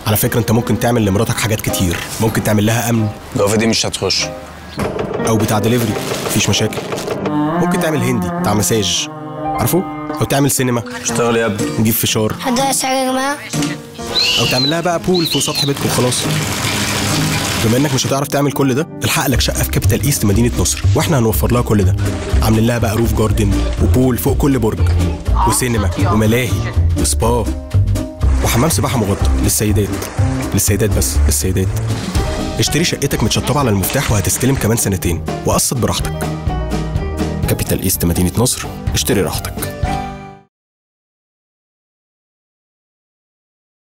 على فكره انت ممكن تعمل لمراتك حاجات كتير ممكن تعمل لها امن الوقفه دي مش هتخش او بتاع دليفري مفيش مشاكل ممكن تعمل هندي بتاع مساج عارفه او تعمل سينما اشتغل يا ابني نجيب فشار حد عايز حاجة يا جماعة؟ او تعمل لها بقى بول فوق سطح بيتكم خلاص بما انك مش هتعرف تعمل كل ده الحق لك شقه في كابيتال ايست مدينه نصر واحنا هنوفر لها كل ده عاملين لها بقى روف جاردن وبول فوق كل برج وسينما وملاهي وسبا وحمام سباحه مغطى للسيدات للسيدات بس للسيدات اشتري شقتك متشطبه على المفتاح وهتستلم كمان سنتين وقسط براحتك كابيتال ايست مدينه نصر اشتري راحتك